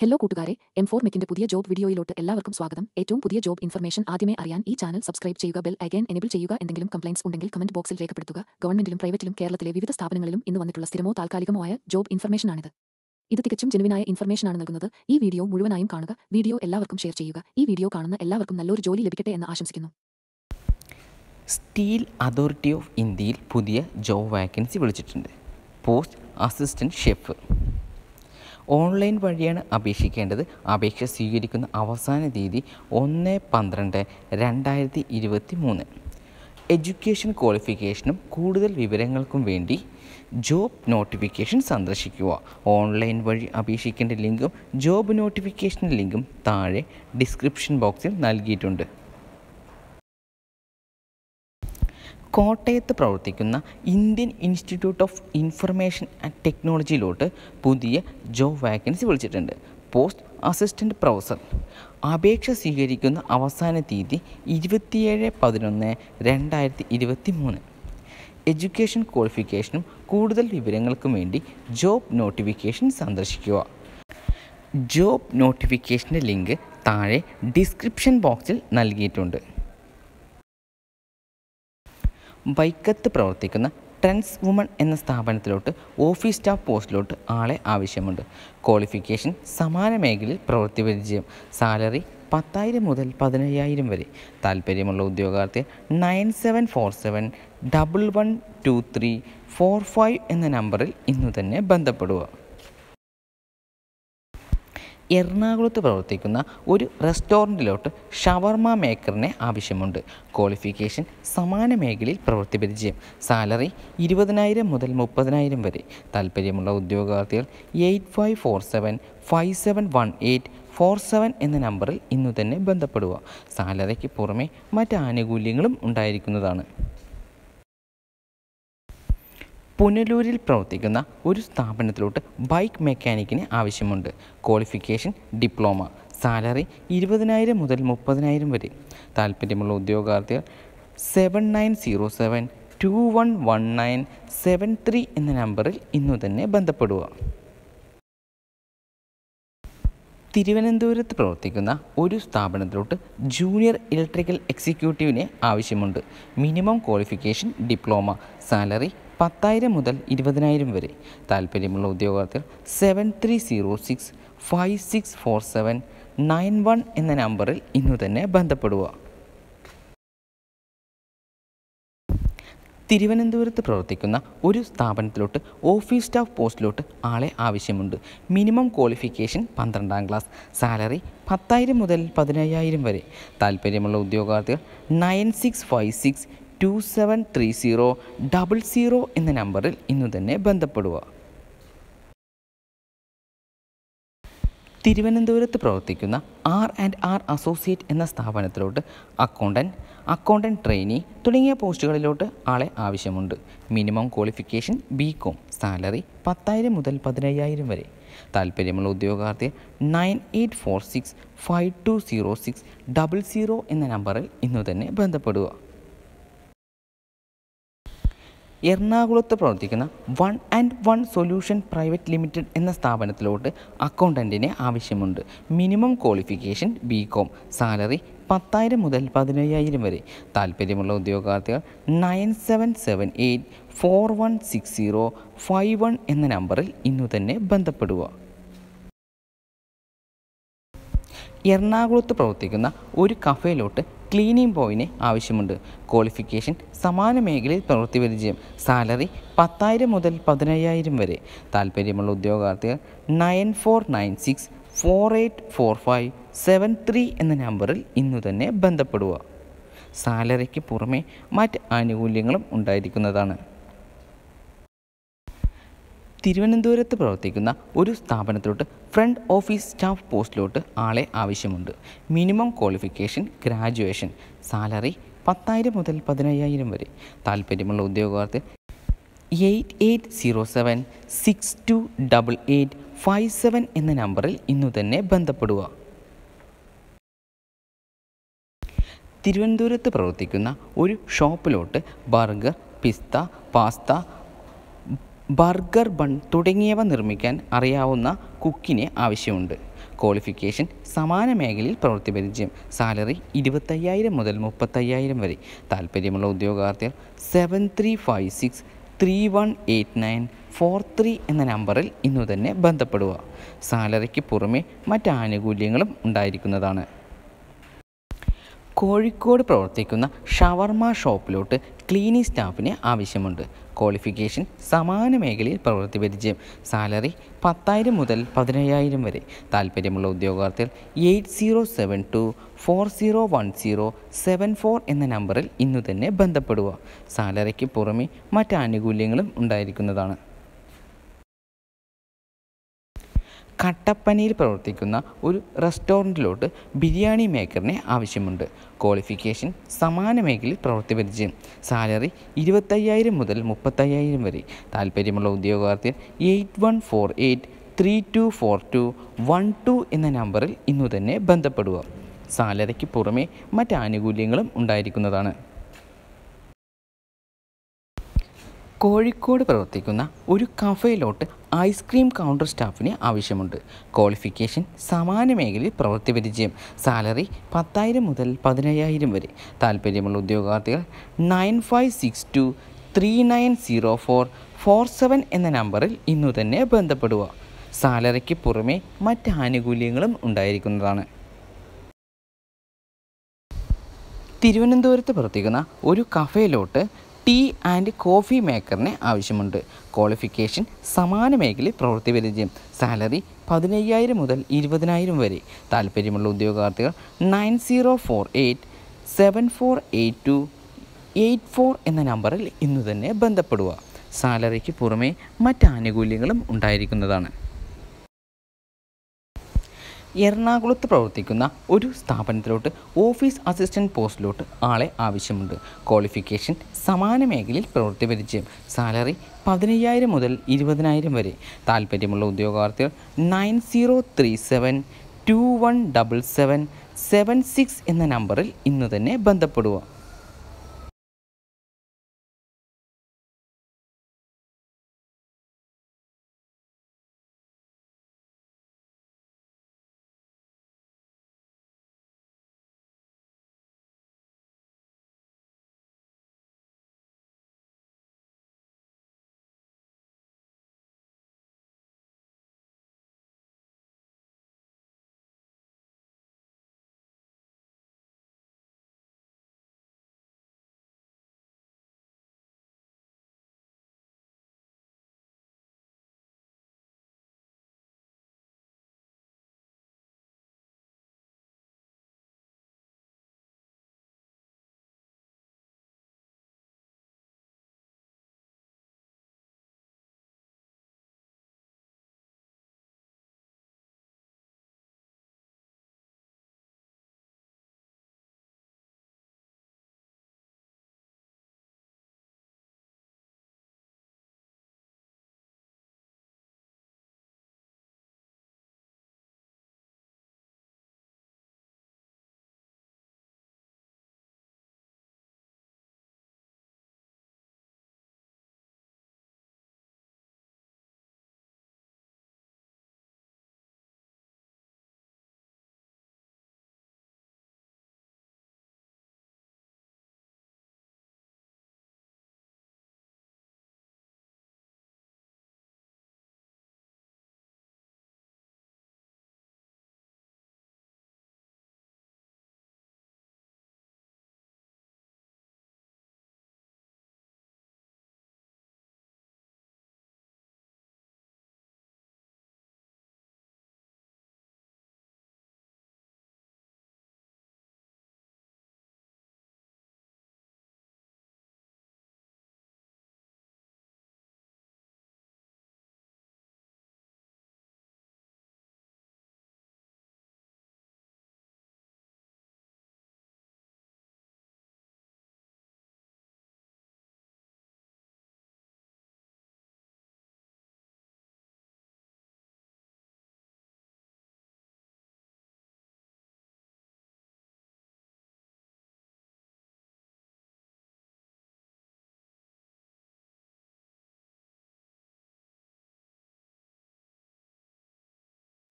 hello കൂട്ടുകാരെ M four മെക്കിന്റെ പുതിയ job വീഡിയോയിലോട്ട് എല്ലാവർക്കും സ്വാഗതം ഏറ്റവും പുതിയ ജോബ് ഇൻഫർമേഷൻ ആദ്യമേ അറിയാൻ ഈ ചാനൽ സബ്സ്ക്രൈബ് ചെയ്യുക ബെൽ ഐക്കൺ എനേബിൾ ചെയ്യുക എന്തെങ്കിലും കംപ്ലൈൻസ് ഉണ്ടെങ്കിൽ കമന്റ് ബോക്സിൽ രേഖപ്പെടുത്തുക ഗവൺമെന്റിലും പ്രൈവറ്റിലും കേരളത്തിലെ വിവിധ സ്ഥാപനങ്ങളിലും ഇന്ന് വന്നിട്ടുള്ള സ്ഥിരമോ താൽക്കാലികമോ ആയ ജോബ് ഇൻഫർമേഷനാണിത് ഇത് തികച്ചും ജെനുവിനായ ഇൻഫർമേഷനാണ് നൽകുന്നത് ഈ വീഡിയോ മുഴുവനായും കാണുക വീഡിയോ എല്ലാവർക്കും ഷെയർ ചെയ്യുക ഈ വീഡിയോ കാണുന്ന എല്ലാവർക്കും നല്ലൊരു ജോലി ലഭിക്കട്ടെ എന്ന് ആശംസിക്കുന്നു സ്റ്റീൽ അതോറിറ്റി ഓഫ് ഇന്ത്യയിൽ പുതിയ ജോബ് വാക്കൻസി വിളിച്ചിട്ടുണ്ട് പോസ്റ്റ് അസിസ്റ്റൻറ്റ് ഷെഫ് ഓൺലൈൻ വഴിയാണ് അപേക്ഷിക്കേണ്ടത് അപേക്ഷ സ്വീകരിക്കുന്ന അവസാന തീയതി ഒന്ന് പന്ത്രണ്ട് രണ്ടായിരത്തി ഇരുപത്തി മൂന്ന് എഡ്യൂക്കേഷൻ ക്വാളിഫിക്കേഷനും കൂടുതൽ വിവരങ്ങൾക്കും വേണ്ടി ജോബ് നോട്ടിഫിക്കേഷൻ സന്ദർശിക്കുക ഓൺലൈൻ വഴി അപേക്ഷിക്കേണ്ട ലിങ്കും ജോബ് നോട്ടിഫിക്കേഷൻ ലിങ്കും താഴെ ഡിസ്ക്രിപ്ഷൻ ബോക്സിൽ നൽകിയിട്ടുണ്ട് കോട്ടയത്ത് പ്രവർത്തിക്കുന്ന Indian institute of information and ടെക്നോളജിയിലോട്ട് പുതിയ ജോബ് വാക്കൻസി വിളിച്ചിട്ടുണ്ട് പോസ്റ്റ് അസിസ്റ്റൻറ്റ് പ്രൊഫസർ അപേക്ഷ സ്വീകരിക്കുന്ന അവസാന തീയതി ഇരുപത്തിയേഴ് പതിനൊന്ന് രണ്ടായിരത്തി ഇരുപത്തി മൂന്ന് എഡ്യൂക്കേഷൻ ക്വാളിഫിക്കേഷനും കൂടുതൽ വിവരങ്ങൾക്കും വേണ്ടി ജോബ് നോട്ടിഫിക്കേഷൻ സന്ദർശിക്കുക ജോബ് നോട്ടിഫിക്കേഷൻ്റെ ലിങ്ക് താഴെ ഡിസ്ക്രിപ്ഷൻ ബോക്സിൽ നൽകിയിട്ടുണ്ട് വൈക്കത്ത് പ്രവർത്തിക്കുന്ന ട്രെൻസ് വുമൺ എന്ന സ്ഥാപനത്തിലോട്ട് ഓഫീസ് സ്റ്റാഫ് പോസ്റ്റിലോട്ട് ആളെ ആവശ്യമുണ്ട് ക്വാളിഫിക്കേഷൻ സമാന മേഖലയിൽ പ്രവൃത്തി പരിചയം സാലറി പത്തായിരം മുതൽ പതിനയ്യായിരം വരെ താല്പര്യമുള്ള ഉദ്യോഗാർത്ഥി nine seven four seven double one two three four five എന്ന നമ്പറിൽ ഇന്നു തന്നെ ബന്ധപ്പെടുക എറണാകുളത്ത് പ്രവർത്തിക്കുന്ന ഒരു റെസ്റ്റോറൻറ്റിലോട്ട് ഷവർമ മേക്കറിനെ ആവശ്യമുണ്ട് ക്വാളിഫിക്കേഷൻ സമാന മേഖലയിൽ പ്രവൃത്തി പരിചയം സാലറി ഇരുപതിനായിരം മുതൽ മുപ്പതിനായിരം വരെ താല്പര്യമുള്ള ഉദ്യോഗാർത്ഥികൾ eight five four seven five seven one eight four seven എന്ന നമ്പറിൽ ഇന്നു തന്നെ ബന്ധപ്പെടുക സാലറിക്ക് പുറമെ മറ്റ് ആനുകൂല്യങ്ങളും ഉണ്ടായിരിക്കുന്നതാണ് പുനലൂരിൽ പ്രവർത്തിക്കുന്ന ഒരു സ്ഥാപനത്തിലോട്ട് ബൈക്ക് മെക്കാനിക്കിന് ആവശ്യമുണ്ട് ക്വാളിഫിക്കേഷൻ ഡിപ്ലോമ സാലറി ഇരുപതിനായിരം മുതൽ മുപ്പതിനായിരം വരെ താല്പര്യമുള്ള ഉദ്യോഗാർത്ഥികൾ seven nine zero seven two one one nine seven three എന്ന നമ്പറിൽ ഇന്നു തന്നെ ബന്ധപ്പെടുക തിരുവനന്തപുരത്ത് പ്രവർത്തിക്കുന്ന ഒരു സ്ഥാപനത്തിലോട്ട് ജൂനിയർ ഇലക്ട്രിക്കൽ എക്സിക്യൂട്ടീവിനെ ആവശ്യമുണ്ട് മിനിമം ക്വാളിഫിക്കേഷൻ ഡിപ്ലോമ സാലറി പത്തായിരം മുതൽ ഇരുപതിനായിരം വരെ താല്പര്യമുള്ള ഉദ്യോഗാർത്ഥികൾ seven three zero six five six four seven nine one എന്ന നമ്പറിൽ ഇന്നു തന്നെ ബന്ധപ്പെടുക തിരുവനന്തപുരത്ത് പ്രവർത്തിക്കുന്ന ഒരു സ്ഥാപനത്തിലോട്ട് ഓഫീസ് സ്റ്റാഫ് പോസ്റ്റിലോട്ട് ആളെ ആവശ്യമുണ്ട് മിനിമം ക്വാളിഫിക്കേഷൻ പന്ത്രണ്ടാം ക്ലാസ് സാലറി പത്തായിരം മുതൽ പതിനയ്യായിരം വരെ താല്പര്യമുള്ള ഉദ്യോഗാർത്ഥികൾ nine six five six two seven three zero double zero എന്ന നമ്പറിൽ ഇന്നു തന്നെ ബന്ധപ്പെടുക തിരുവനന്തപുരത്ത് പ്രവർത്തിക്കുന്ന ആർ ആൻഡ് ആർ അസോസിയേറ്റ് എന്ന സ്ഥാപനത്തിലോട്ട് അക്കൗണ്ടൻറ്റ് അക്കൗണ്ടൻറ്റ് ട്രെയിനി തുടങ്ങിയ പോസ്റ്റുകളിലോട്ട് ആളെ ആവശ്യമുണ്ട് minimum qualification B com salary പത്തായിരം മുതൽ പതിനയ്യായിരം വരെ താല്പര്യമുള്ള ഉദ്യോഗാർത്ഥി nine eight four six five two zero six double zero എന്ന നമ്പറിൽ ഇന്നു തന്നെ ബന്ധപ്പെടുക എറണാകുളത്ത് പ്രവർത്തിക്കുന്ന one and one solution private limited എന്ന സ്ഥാപനത്തിലോട്ട് അക്കൗണ്ടൻറ്റിനെ ആവശ്യമുണ്ട് minimum qualification B com salary പത്തായിരം മുതൽ പതിനയ്യായിരം വരെ താല്പര്യമുള്ള ഉദ്യോഗാർത്ഥികൾ nine seven seven eight four one six zero five one എന്ന നമ്പറിൽ ഇന്നു തന്നെ ബന്ധപ്പെടുക എറണാകുളത്ത് പ്രവർത്തിക്കുന്ന ഒരു കഫേയിലോട്ട് ക്ലീനിങ് ബോയിനെ ആവശ്യമുണ്ട് ക്വാളിഫിക്കേഷൻ സമാന മേഖലയിൽ പ്രവൃത്തി പരിചയം സാലറി പത്തായിരം മുതൽ പതിനയ്യായിരം വരെ താല്പര്യമുള്ള ഉദ്യോഗാർത്ഥികൾ nine four nine six four eight four five seven three എന്ന നമ്പറിൽ ഇന്നു തന്നെ ബന്ധപ്പെടുക സാലറിക്ക് പുറമെ മറ്റ് ആനുകൂല്യങ്ങളും ഉണ്ടായിരിക്കുന്നതാണ് തിരുവനന്തപുരത്ത് പ്രവർത്തിക്കുന്ന ഒരു സ്ഥാപനത്തിലോട്ട് ഫ്രണ്ട് ഓഫീസ് സ്റ്റാഫ് പോസ്റ്റിലോട്ട് ആളെ ആവശ്യമുണ്ട് മിനിമം ക്വാളിഫിക്കേഷൻ ഗ്രാജുവേഷൻ സാലറി പത്തായിരം മുതൽ പതിനയ്യായിരം വരെ താല്പര്യമുള്ള ഉദ്യോഗാർത്ഥി eight eight zero seven six two double eight five seven എന്ന നമ്പറിൽ ഇന്നു തന്നെ ബന്ധപ്പെടുക തിരുവനന്തപുരത്ത് പ്രവർത്തിക്കുന്ന ഒരു ഷോപ്പിലോട്ട് burger pizza pasta burger bun തുടങ്ങിയവ നിർമ്മിക്കാൻ അറിയാവുന്ന കുക്കിനെ ആവശ്യമുണ്ട് ക്വാളിഫിക്കേഷൻ സമാന മേഖലയിൽ പ്രവൃത്തി പരിചയം സാലറി ഇരുപത്തയ്യായിരം മുതൽ മുപ്പത്തയ്യായിരം വരെ താല്പര്യമുള്ള ഉദ്യോഗാർത്ഥികൾ seven three five six three one eight nine four three എന്ന നമ്പറിൽ ഇന്നു തന്നെ ബന്ധപ്പെടുക സാലറിക്ക് പുറമെ മറ്റ് ആനുകൂല്യങ്ങളും ഉണ്ടായിരിക്കുന്നതാണ് കോഴിക്കോട് പ്രവർത്തിക്കുന്ന ഷവർമ ഷോപ്പിലോട്ട് ക്ലീനിങ് സ്റ്റാഫിന് ആവശ്യമുണ്ട് ക്വാളിഫിക്കേഷൻ സമാന മേഖലയിൽ പ്രവൃത്തി പരിചയം സാലറി പത്തായിരം മുതൽ പതിനയ്യായിരം വരെ താല്പര്യമുള്ള ഉദ്യോഗാർത്ഥികൾ eight zero seven two four zero one zero seven four എന്ന നമ്പറിൽ ഇന്നു തന്നെ ബന്ധപ്പെടുക സാലറിക്ക് പുറമെ മറ്റ് ആനുകൂല്യങ്ങളും ഉണ്ടായിരിക്കുന്നതാണ് കട്ടപ്പനയിൽ പ്രവർത്തിക്കുന്ന ഒരു റെസ്റ്റോറൻറ്റിലോട്ട് ബിരിയാണി മേക്കറിനെ ആവശ്യമുണ്ട് ക്വാളിഫിക്കേഷൻ സമാന മേഖലയിൽ പ്രവൃത്തി പരിചയം സാലറി ഇരുപത്തയ്യായിരം മുതൽ മുപ്പത്തയ്യായിരം വരെ താല്പര്യമുള്ള ഉദ്യോഗാർത്ഥികൾ eight one four eight three two four two one two എന്ന നമ്പറിൽ ഇന്നു തന്നെ ബന്ധപ്പെടുക സാലറിക്ക് പുറമെ മറ്റ് ആനുകൂല്യങ്ങളും ഉണ്ടായിരിക്കുന്നതാണ് കോഴിക്കോട് പ്രവർത്തിക്കുന്ന ഒരു കഫേയിലോട്ട് ഐസ്ക്രീം കൗണ്ടർ സ്റ്റാഫിന് ആവശ്യമുണ്ട് ക്വാളിഫിക്കേഷൻ സമാന മേഖലയിൽ പ്രവൃത്തി പരിചയം സാലറി പത്തായിരം മുതൽ പതിനയ്യായിരം വരെ താല്പര്യമുള്ള ഉദ്യോഗാർത്ഥികൾ nine five six two three nine zero four four seven എന്ന നമ്പറിൽ ഇന്നു തന്നെ ബന്ധപ്പെടുക സാലറിക്ക് പുറമെ മറ്റ് ആനുകൂല്യങ്ങളും ഉണ്ടായിരിക്കുന്നതാണ് തിരുവനന്തപുരത്ത് പ്രവർത്തിക്കുന്ന ഒരു കഫേയിലോട്ട് ടീ ആൻഡ് കോഫി മേക്കറിന് ആവശ്യമുണ്ട് ക്വാളിഫിക്കേഷൻ സമാന മേഖലയിൽ പ്രവൃത്തി പരിചയം സാലറി പതിനയ്യായിരം മുതൽ ഇരുപതിനായിരം വരെ താല്പര്യമുള്ള ഉദ്യോഗാർത്ഥികൾ nine zero four eight seven four eight two eight four എന്ന നമ്പറിൽ ഇന്നു തന്നെ ബന്ധപ്പെടുക സാലറിക്ക് പുറമെ മറ്റ് ആനുകൂല്യങ്ങളും ഉണ്ടായിരിക്കുന്നതാണ് എറണാകുളത്ത് പ്രവർത്തിക്കുന്ന ഒരു സ്ഥാപനത്തിലോട്ട് ഓഫീസ് അസിസ്റ്റൻറ്റ് പോസ്റ്റിലോട്ട് ആളെ ആവശ്യമുണ്ട് ക്വാളിഫിക്കേഷൻ സമാന മേഖലയിൽ പ്രവൃത്തി പരിചയം സാലറി പതിനയ്യായിരം മുതൽ ഇരുപതിനായിരം വരെ താല്പര്യമുള്ള ഉദ്യോഗാർത്ഥികൾ nine zero three seven two one double seven seven six എന്ന നമ്പറിൽ ഇന്നു തന്നെ ബന്ധപ്പെടുക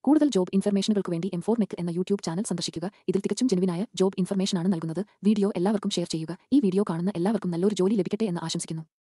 കൂടുതൽ ജോബ് ഇൻഫർമേഷനുകൾക്ക് വേണ്ടി എം ഫോർ മെക്ക് എന്ന യൂട്യൂബ് ചാനൽ സന്ദർശിക്കുക ഇതിൽ തികച്ചും ജെനുവിനായ ജോബ് ഇൻഫർമേഷനാണ് നൽകുന്നത് വീഡിയോ എല്ലാവർക്കും ഷെയർ ചെയ്യുക ഈ വീഡിയോ കാണുന്ന എല്ലാവർക്കും നല്ലൊരു ജോലി ലഭിക്കട്ടെ എന്ന് ആശംസിക്കുന്നു